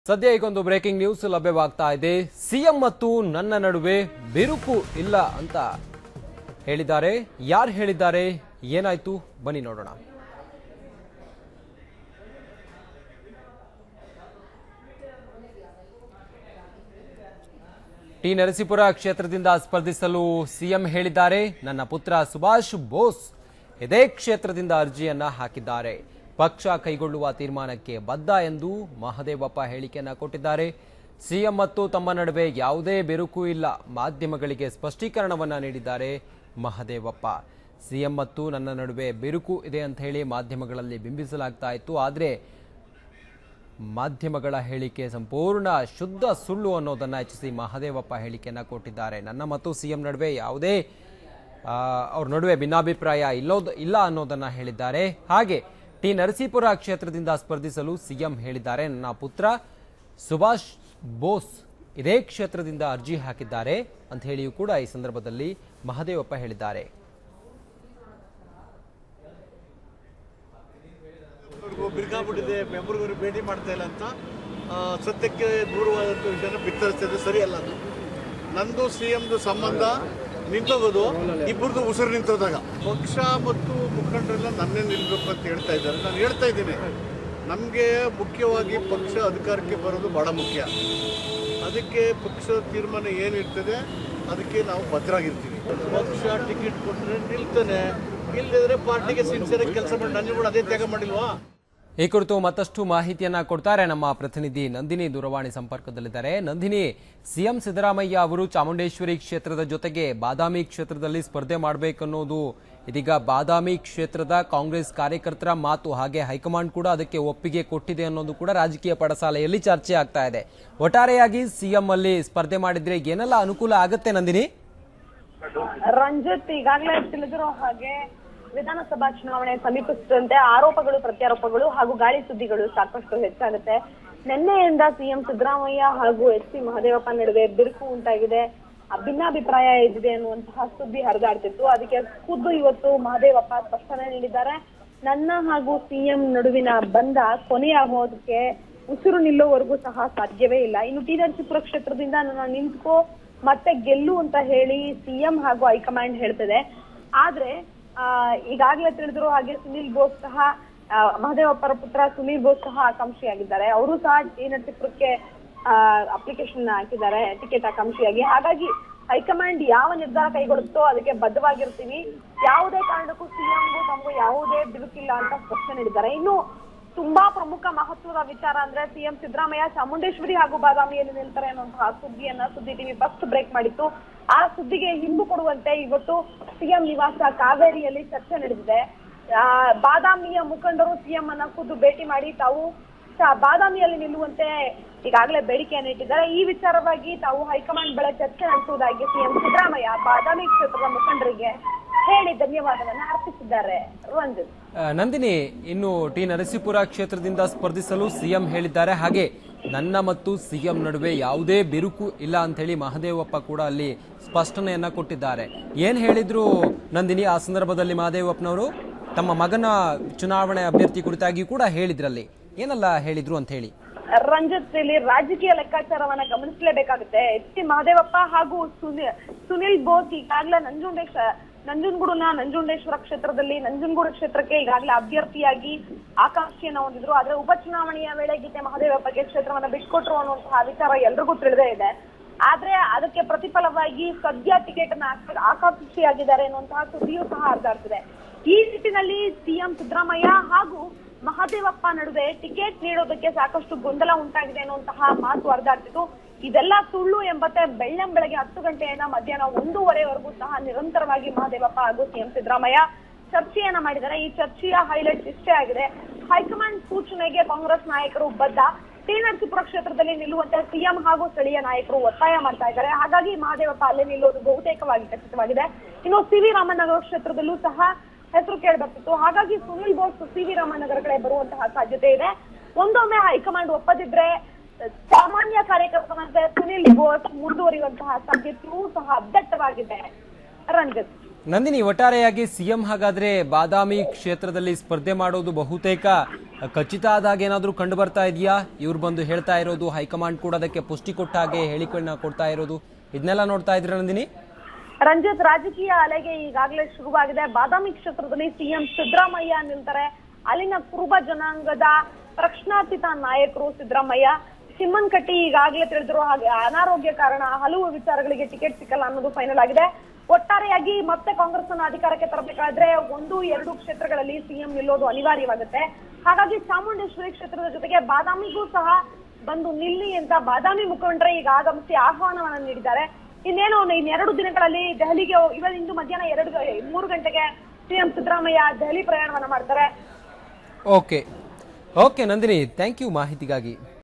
ಸದ್ಯ ಈಗೊಂದು breaking news ಲಭ್ಯವಾಗ್ತಾ ಇದೆ ಸಿಎಂ ಮತ್ತು ನನ್ನ ನಡುವೆ ಬಿರುಕು ಇಲ್ಲ ಅಂತ ಹೇಳಿದ್ದಾರೆ ಯಾರು ಹೇಳಿದ್ದಾರೆ ಏನಾಯ್ತು ಬನ್ನಿ ನೋಡೋಣ ಟಿ ನರಸೀಪುರ ಕ್ಷೇತ್ರದಿಂದ ಸ್ಪರ್ಧಿಸಲು ಸಿಎಂ ಹೇಳಿದ್ದಾರೆ ನನ್ನ ಪುತ್ರ ಸುಭಾಷ್ ಬೋಸ್ ಇದೇ ಕ್ಷೇತ್ರದಿಂದ ಅರ್ಜಿಯನ್ನ ಹಾಕಿದ್ದಾರೆ ಪಕ್ಷ ಕೈಗೊಳ್ಳುವ ತೀರ್ಮಾನಕ್ಕೆ ಬದ್ಧ ಎಂದು ಮಹದೇವಪ್ಪ ಹೇಳಿಕೆಯನ್ನ ಕೊಟ್ಟಿದ್ದಾರೆ ಸಿಎಂ ಮತ್ತು ತಮ್ಮ ನಡುವೆ ಯಾವುದೇ ಬೆರುಕು ಇಲ್ಲ ಮಾಧ್ಯಮಗಳಿಗೆ ಸ್ಪಷ್ಟೀಕರಣವನ್ನ ನೀಡಿದ್ದಾರೆ ಮಹದೇವಪ್ಪ ಸಿಎಂ ಮತ್ತು ನನ್ನ ನಡುವೆ ಬಿರುಕು ಇದೆ ಅಂತ ಹೇಳಿ ಮಾಧ್ಯಮಗಳಲ್ಲಿ ಬಿಂಬಿಸಲಾಗ್ತಾ ಇತ್ತು ಆದರೆ ಮಾಧ್ಯಮಗಳ ಹೇಳಿಕೆ ಸಂಪೂರ್ಣ ಶುದ್ಧ ಸುಳ್ಳು ಅನ್ನೋದನ್ನ ಹೆಚ್ಚಿಸಿ ಮಹದೇವಪ್ಪ ಹೇಳಿಕೆಯನ್ನ ಕೊಟ್ಟಿದ್ದಾರೆ ನನ್ನ ಮತ್ತು ಸಿಎಂ ನಡುವೆ ಯಾವುದೇ ಆ, ಅವ್ರ ನಡುವೆ ಭಿನ್ನಾಭಿಪ್ರಾಯ ಇಲ್ಲೋದ್ ಇಲ್ಲ ಅನ್ನೋದನ್ನ ಹೇಳಿದ್ದಾರೆ ಹಾಗೆ ಟಿ ನರಸೀಪುರ ಕ್ಷೇತ್ರದಿಂದ ಸ್ಪರ್ಧಿಸಲು ಸಿಎಂ ಹೇಳಿದ್ದಾರೆ ನನ್ನ ಪುತ್ರ ಸುಭಾಷ್ ಬೋಸ್ ಇದೇ ಕ್ಷೇತ್ರದಿಂದ ಅರ್ಜಿ ಹಾಕಿದ್ದಾರೆ ಅಂತ ಹೇಳಿಯೂ ಕೂಡ ಈ ಸಂದರ್ಭದಲ್ಲಿ ಮಹದೇವಪ್ಪ ಹೇಳಿದ್ದಾರೆ ಅವ್ರಿಗೂ ಬಿರುಗಾಗ್ಬಿಟ್ಟಿದೆ ಮೆಂಬರ್ಗವರು ಭೇಟಿ ಮಾಡ್ತಾ ಇಲ್ಲ ಅಂತ ಆ, ಸತ್ಯಕ್ಕೆ ದೂರವಾದಂಥ ವಿಷಯನ ಬಿತ್ತರಿಸ್ತಿದೆ ಸರಿಯಲ್ಲ ಅದು ನಂದು ಸಿ ಎಮ್ದು ಸಂಬಂಧ ನಿಂತೋಗೋದು ಇಬ್ಬರದು ಉಸಿರು ನಿಂತೋದಾಗ ಪಕ್ಷ ಮತ್ತು ಮುಖಂಡರೆಲ್ಲ ನನ್ನೇ ನಿಲ್ಬೇಕು ಅಂತ ಹೇಳ್ತಾ ಇದ್ದಾರೆ ನಾನು ಹೇಳ್ತಾ ಇದ್ದೀನಿ ನಮಗೆ ಮುಖ್ಯವಾಗಿ ಪಕ್ಷ ಅಧಿಕಾರಕ್ಕೆ ಬರೋದು ಬಹಳ ಮುಖ್ಯ ಅದಕ್ಕೆ ಪಕ್ಷದ ತೀರ್ಮಾನ ಏನಿರ್ತದೆ ಅದಕ್ಕೆ ನಾವು ಭದ್ರಾಗಿರ್ತೀವಿ ಪಕ್ಷ ಟಿಕೆಟ್ ಕೊಟ್ಟರೆ ನಿಲ್ತಾನೆ ಇಲ್ಲದಿದ್ರೆ ಪಾರ್ಟಿಗೆ ಸಿನ್ಸಿಯರಾಗಿ ಕೆಲಸ ಮಾಡಿ ನನಗೆ ಕೂಡ ಅದೇ ತ್ಯಾಗ ಮಾಡಿಲ್ವಾ ಈ ಕುರಿತು ಮತ್ತಷ್ಟು ಮಾಹಿತಿಯನ್ನ ಕೊಡ್ತಾರೆ ನಮ್ಮ ಪ್ರತಿನಿಧಿ ನಂದಿನಿ ದೂರವಾಣಿ ಸಂಪರ್ಕದಲ್ಲಿದ್ದಾರೆ ನಂದಿನಿ ಸಿಎಂ ಸಿದ್ದರಾಮಯ್ಯ ಅವರು ಚಾಮುಂಡೇಶ್ವರಿ ಕ್ಷೇತ್ರದ ಜೊತೆಗೆ ಬಾದಾಮಿ ಕ್ಷೇತ್ರದಲ್ಲಿ ಸ್ಪರ್ಧೆ ಮಾಡಬೇಕನ್ನೋದು ಇದೀಗ ಬಾದಾಮಿ ಕ್ಷೇತ್ರದ ಕಾಂಗ್ರೆಸ್ ಕಾರ್ಯಕರ್ತರ ಮಾತು ಹಾಗೆ ಹೈಕಮಾಂಡ್ ಕೂಡ ಅದಕ್ಕೆ ಒಪ್ಪಿಗೆ ಕೊಟ್ಟಿದೆ ಅನ್ನೋದು ಕೂಡ ರಾಜಕೀಯ ಪಡಸಾಲೆಯಲ್ಲಿ ಚರ್ಚೆ ಆಗ್ತಾ ಇದೆ ಒಟ್ಟಾರೆಯಾಗಿ ಸಿಎಂ ಅಲ್ಲಿ ಸ್ಪರ್ಧೆ ಮಾಡಿದ್ರೆ ಏನೆಲ್ಲ ಅನುಕೂಲ ಆಗುತ್ತೆ ನಂದಿನಿ ರಂಜಿತ್ ಈಗಾಗಲೇ ತಿಳಿದಿರೋ ಹಾಗೆ ವಿಧಾನಸಭಾ ಚುನಾವಣೆ ಸಮೀಪಿಸುತ್ತಿದ್ದಂತೆ ಆರೋಪಗಳು ಪ್ರತ್ಯಾರೋಪಗಳು ಹಾಗೂ ಗಾಳಿ ಸುದ್ದಿಗಳು ಸಾಕಷ್ಟು ಹೆಚ್ಚಾಗುತ್ತೆ ನಿನ್ನೆಯಿಂದ ಸಿಎಂ ಸಿದ್ದರಾಮಯ್ಯ ಹಾಗೂ ಎಚ್ ಸಿ ಮಹದೇವಪ್ಪ ನಡುವೆ ಬಿರುಕು ಉಂಟಾಗಿದೆ ಆ ಭಿನ್ನಾಭಿಪ್ರಾಯ ಇದಿದೆ ಅನ್ನುವಂತಹ ಸುದ್ದಿ ಹರಿದಾಡ್ತಿತ್ತು ಅದಕ್ಕೆ ಖುದ್ದು ಇವತ್ತು ಮಹದೇವಪ್ಪ ಸ್ಪಷ್ಟನೆ ನೀಡಿದ್ದಾರೆ ನನ್ನ ಹಾಗೂ ಸಿಎಂ ನಡುವಿನ ಬಂಧ ಕೊನೆಯಾಗೋದಕ್ಕೆ ಉಸಿರು ನಿಲ್ಲೋವರೆಗೂ ಸಹ ಸಾಧ್ಯವೇ ಇಲ್ಲ ಇನ್ನು ಟಿ ನರಸೀಪುರ ಕ್ಷೇತ್ರದಿಂದ ನನ್ನ ನಿಂತ್ಕೋ ಮತ್ತೆ ಗೆಲ್ಲು ಅಂತ ಹೇಳಿ ಸಿಎಂ ಹಾಗೂ ಹೈಕಮಾಂಡ್ ಹೇಳ್ತದೆ ಆದ್ರೆ ಆ, ಈಗಾಗ್ಲೇ ತಿಳಿದಿರೋ ಹಾಗೆ ಸುನಿಲ್ ಬೋಸ್ ಸಹ ಆ, ಮಹದೇವಪ್ಪರ ಪುತ್ರ ಸುನಿಲ್ ಬೋಸ್ ಸಹ ಆಕಾಂಕ್ಷಿಯಾಗಿದ್ದಾರೆ ಅವರು ಸಹ ಟಿ ನರಸೀಪುರಕ್ಕೆ ಅಪ್ಲಿಕೇಶನ್ ಹಾಕಿದ್ದಾರೆ ಟಿಕೆಟ್ ಆಕಾಂಕ್ಷಿಯಾಗಿ ಹಾಗಾಗಿ ಹೈಕಮಾಂಡ್ ಯಾವ ನಿರ್ಧಾರ ಕೈಗೊಳ್ಳುತ್ತೋ ಅದಕ್ಕೆ ಬದ್ಧವಾಗಿರ್ತೀವಿ ಯಾವುದೇ ಕಾರಣಕ್ಕೂ ಸಿಎಂಗೂ ತಮಗೂ ಯಾವುದೇ ಬಿರುಕಿಲ್ಲ ಅಂತ ಸ್ಪಷ್ಟನೆ ನೀಡಿದ್ದಾರೆ ಇನ್ನು ತುಂಬಾ ಪ್ರಮುಖ ಮಹತ್ವದ ವಿಚಾರ ಅಂದ್ರೆ ಸಿಎಂ ಸಿದ್ದರಾಮಯ್ಯ ಚಾಮುಂಡೇಶ್ವರಿ ಹಾಗೂ ಬಾದಾಮಿಯಲ್ಲಿ ನಿಲ್ತಾರೆ ಅನ್ನುವಂತಹ ಸುದ್ದಿಯನ್ನ ಸುದ್ದಿ ಟಿವಿ ಫಸ್ಟ್ ಬ್ರೇಕ್ ಮಾಡಿತ್ತು ಆ ಸುದ್ದಿಗೆ ಹಿಂದು ಕೊಡುವಂತೆ ಇವತ್ತು ಸಿಎಂ ನಿವಾಸ ಕಾವೇರಿಯಲ್ಲಿ ಚರ್ಚೆ ನಡೆದಿದೆ ಆ, ಬಾದಾಮಿಯ ಮುಖಂಡರು ಸಿಎಂ ಅನ್ನ ಖುದ್ದು ಭೇಟಿ ಮಾಡಿ ತಾವು ಸ- ಬಾದಾಮಿಯಲ್ಲಿ ನಿಲ್ಲುವಂತೆ ಈಗಾಗಲೇ ಬೇಡಿಕೆಯನ್ನು ಇಟ್ಟಿದ್ದಾರೆ ಈ ವಿಚಾರವಾಗಿ ತಾವು ಹೈಕಮಾಂಡ್ ಬಳಿ ಚರ್ಚೆ ನಡೆಸುವುದಾಗಿ ಸಿಎಂ ಸಿದ್ದರಾಮಯ್ಯ ಬಾದಾಮಿ ಕ್ಷೇತ್ರದ ಮುಖಂಡರಿಗೆ ಹೇಳಿ ಧನ್ಯವಾದವನ್ನ ಅರ್ಪಿಸಿದ್ದಾರೆ ರಂಜಿತ್ ಆ, ನಂದಿನಿ ಇನ್ನು ಟಿ ನರಸೀಪುರ ಕ್ಷೇತ್ರದಿಂದ ಸ್ಪರ್ಧಿಸಲು ಸಿಎಂ ಹೇಳಿದ್ದಾರೆ ಹಾಗೆ ನನ್ನ ಮತ್ತು ಸಿಎಂ ನಡುವೆ ಯಾವುದೇ ಬಿರುಕು ಇಲ್ಲ ಅಂತ ಹೇಳಿ ಮಹದೇವಪ್ಪ ಕೂಡ ಅಲ್ಲಿ ಸ್ಪಷ್ಟನೆಯನ್ನ ಕೊಟ್ಟಿದ್ದಾರೆ ಏನ್ ಹೇಳಿದ್ರು ನಂದಿನಿ ಆ ಸಂದರ್ಭದಲ್ಲಿ ಮಹದೇವಪ್ಪನವರು ತಮ್ಮ ಮಗನ ಚುನಾವಣೆ ಅಭ್ಯರ್ಥಿ ಕುರಿತಾಗಿ ಕೂಡ ಹೇಳಿದ್ರಲ್ಲಿ ಏನೆಲ್ಲ ಹೇಳಿದ್ರು ಅಂತ ಹೇಳಿ ರಂಜಿತ್ ಇಲ್ಲಿ ರಾಜಕೀಯ ಲೆಕ್ಕಾಚಾರವನ್ನ ಗಮನಿಸಲೇಬೇಕಾಗುತ್ತೆ ಎಚ್ ಟಿ ಮಹದೇವಪ್ಪ ಹಾಗೂ ಸುನಿ- ಸುನಿಲ್ ಬೋಸ್ ಈಗಾಗಲೇ ನಂಜುಂಡೇಶ ನಂಜನಗೂಡಿನ ನಂಜುಂಡೇಶ್ವರ ಕ್ಷೇತ್ರದಲ್ಲಿ ನಂಜನಗೂಡು ಕ್ಷೇತ್ರಕ್ಕೆ ಈಗಾಗಲೇ ಅಭ್ಯರ್ಥಿಯಾಗಿ ಆಕಾಂಕ್ಷೆಯನ್ನ ಹೊಂದಿದ್ರು ಆದ್ರೆ ಉಪಚುನಾವಣೆಯ ವೇಳೆ ಗೀತೆ ಮಹದೇವಪ್ಪಗೆ ಕ್ಷೇತ್ರವನ್ನ ಬಿಟ್ಕೊಟ್ರು ಅನ್ನುವಂತಹ ವಿಚಾರ ಎಲ್ರಿಗೂ ತಿಳಿದೇ ಇದೆ ಆದ್ರೆ ಅದಕ್ಕೆ ಪ್ರತಿಫಲವಾಗಿ ಸದ್ಯ ಟಿಕೆಟ್ ಅನ್ನ ಆಕ- ಆಕಾಂಕ್ಷಿಯಾಗಿದ್ದಾರೆ ಅನ್ನುವಂತಹ ಸುದ್ದಿಯೂ ಸಹ ಹರಿದಾಡ್ತಿದೆ ಈ ನಿಟ್ಟಿನಲ್ಲಿ ಸಿಎಂ ಸಿದ್ದರಾಮಯ್ಯ ಹಾಗೂ ಮಹದೇವಪ್ಪ ನಡುವೆ ಟಿಕೆಟ್ ನೀಡೋದಕ್ಕೆ ಸಾಕಷ್ಟು ಗೊಂದಲ ಉಂಟಾಗಿದೆ ಅನ್ನುವಂತಹ ಮಾತು ಹರಿದಾಡ್ತಿತ್ತು ಇದೆಲ್ಲ ಸುಳ್ಳು ಎಂಬತ್ತೆ ಬೆಳ್ಳಂ ಬೆಳಗ್ಗೆ ಹತ್ತು ಗಂಟೆಯಿಂದ ಮಧ್ಯಾಹ್ನ ಒಂದೂವರೆವರೆಗೂ ಸಹ ನಿರಂತರವಾಗಿ ಮಹದೇವಪ್ಪ ಹಾಗೂ ಸಿಎಂ ಸಿದ್ದರಾಮಯ್ಯ ಚರ್ಚೆಯನ್ನ ಮಾಡಿದ್ದಾರೆ ಈ ಚರ್ಚೆಯ ಹೈಲೈಟ್ಸ್ ಇಷ್ಟೇ ಆಗಿದೆ ಹೈಕಮಾಂಡ್ ಸೂಚನೆಗೆ ಕಾಂಗ್ರೆಸ್ ನಾಯಕರು ಬದ್ಧ ಟಿ ನರಸೀಪುರ ಕ್ಷೇತ್ರದಲ್ಲಿ ನಿಲ್ಲುವಂತೆ ಸಿಎಂ ಹಾಗೂ ಸ್ಥಳೀಯ ನಾಯಕರು ಒತ್ತಾಯ ಮಾಡ್ತಾ ಇದ್ದಾರೆ ಹಾಗಾಗಿ ಮಹದೇವಪ್ಪ ಅಲ್ಲೇ ನಿಲ್ಲೋದು ಬಹುತೇಕವಾಗಿ ಖಚಿತವಾಗಿದೆ ಇನ್ನು ಸಿ ವಿ ರಾಮನಗರ ಕ್ಷೇತ್ರದಲ್ಲೂ ಸಹ ಹೆಸರು ಕೇಳಿಬರ್ತಿತ್ತು ಹಾಗಾಗಿ ಸುನಿಲ್ ಬೋಸ್ ಸಿ ವಿ ರಾಮನಗರ ಕಡೆ ಬರುವಂತಹ ಸಾಧ್ಯತೆ ಇದೆ ಒಂದೊಮ್ಮೆ ಹೈಕಮಾಂಡ್ ಒಪ್ಪದಿದ್ರೆ ಸಾಮಾನ್ಯ ಕಾರ್ಯಕರ್ತರಂತೆ ಸುನಿಲ್ ಬೋಸ್ ಮುಂದುವರಿಯುವಂತಹ ಸಾಧ್ಯತೆಯೂ ಸಹ ದಟ್ಟವಾಗಿದೆ ರಂಜಿತ್ ನಂದಿನಿ ಒಟ್ಟಾರೆಯಾಗಿ ಸಿಎಂ ಹಾಗಾದ್ರೆ ಬಾದಾಮಿ ಕ್ಷೇತ್ರದಲ್ಲಿ ಸ್ಪರ್ಧೆ ಮಾಡೋದು ಬಹುತೇಕ ಖಚಿತ ಆದಾಗ ಏನಾದರೂ ಕಂಡು ಬರ್ತಾ ಇದೆಯಾ ಇವ್ರು ಬಂದು ಹೇಳ್ತಾ ಇರೋದು ಹೈಕಮಾಂಡ್ ಕೂಡ ಅದಕ್ಕೆ ಪುಷ್ಟಿ ಕೊಟ್ಟ ಹಾಗೆ ಹೇಳಿಕೆಗಳನ್ನ ಕೊಡ್ತಾ ಇರೋದು ಇದನ್ನೆಲ್ಲ ನೋಡ್ತಾ ಇದ್ರ ನಂದಿನಿ ರಂಜಿತ್ ರಾಜಕೀಯ ಅಲೆಗೆ ಈಗಾಗಲೇ ಶುರುವಾಗಿದೆ ಬಾದಾಮಿ ಕ್ಷೇತ್ರದಲ್ಲಿ ಸಿಎಂ ಸಿದ್ದರಾಮಯ್ಯ ನಿಲ್ತಾರೆ ಅಲ್ಲಿನ ಕುರುಬ ಜನಾಂಗದ ಪ್ರಶ್ನಾತೀತ ನಾಯಕರು ಸಿದ್ದರಾಮಯ್ಯ ಸಿಮ್ಮನ್ಕಟ್ಟಿ ಈಗಾಗಲೇ ತಿಳಿದಿರೋ ಹಾಗೆ ಅನಾರೋಗ್ಯ ಕಾರಣ ಹಲವು ವಿಚಾರಗಳಿಗೆ ಟಿಕೆಟ್ ಸಿಕ್ಕಲ್ಲ ಅನ್ನೋದು ಫೈನಲ್ ಆಗಿದೆ ಒಟ್ಟಾರೆಯಾಗಿ ಮತ್ತೆ ಕಾಂಗ್ರೆಸ್ ಅನ್ನು ಅಧಿಕಾರಕ್ಕೆ ತರಬೇಕಾದ್ರೆ ಒಂದು ಎರಡು ಕ್ಷೇತ್ರಗಳಲ್ಲಿ ಸಿಎಂ ನಿಲ್ಲೋದು ಅನಿವಾರ್ಯವಾಗುತ್ತೆ ಹಾಗಾಗಿ ಚಾಮುಂಡೇಶ್ವರಿ ಕ್ಷೇತ್ರದ ಜೊತೆಗೆ ಬಾದಾಮಿಗೂ ಸಹ ಬಂದು ನಿಲ್ಲಿ ಅಂತ ಬಾದಾಮಿ ಮುಖಂಡರೇ ಈಗ ಆಗಮಿಸಿ ಆಹ್ವಾನವನ್ನ ನೀಡಿದ್ದಾರೆ ಇನ್ನೇನು ಇನ್ನೆರಡು ದಿನಗಳಲ್ಲಿ ದೆಹಲಿಗೆ ಹೋ- ಇವತ್ತು ಇಂದು ಮಧ್ಯಾಹ್ನ ಎರಡು ಗ- ಮೂರು ಗಂಟೆಗೆ ಸಿಎಂ ಸಿದ್ದರಾಮಯ್ಯ ದೆಹಲಿ ಪ್ರಯಾಣವನ್ನ ಮಾಡ್ತಾರೆ okay okay Nandini thank you ಮಾಹಿತಿಗಾಗಿ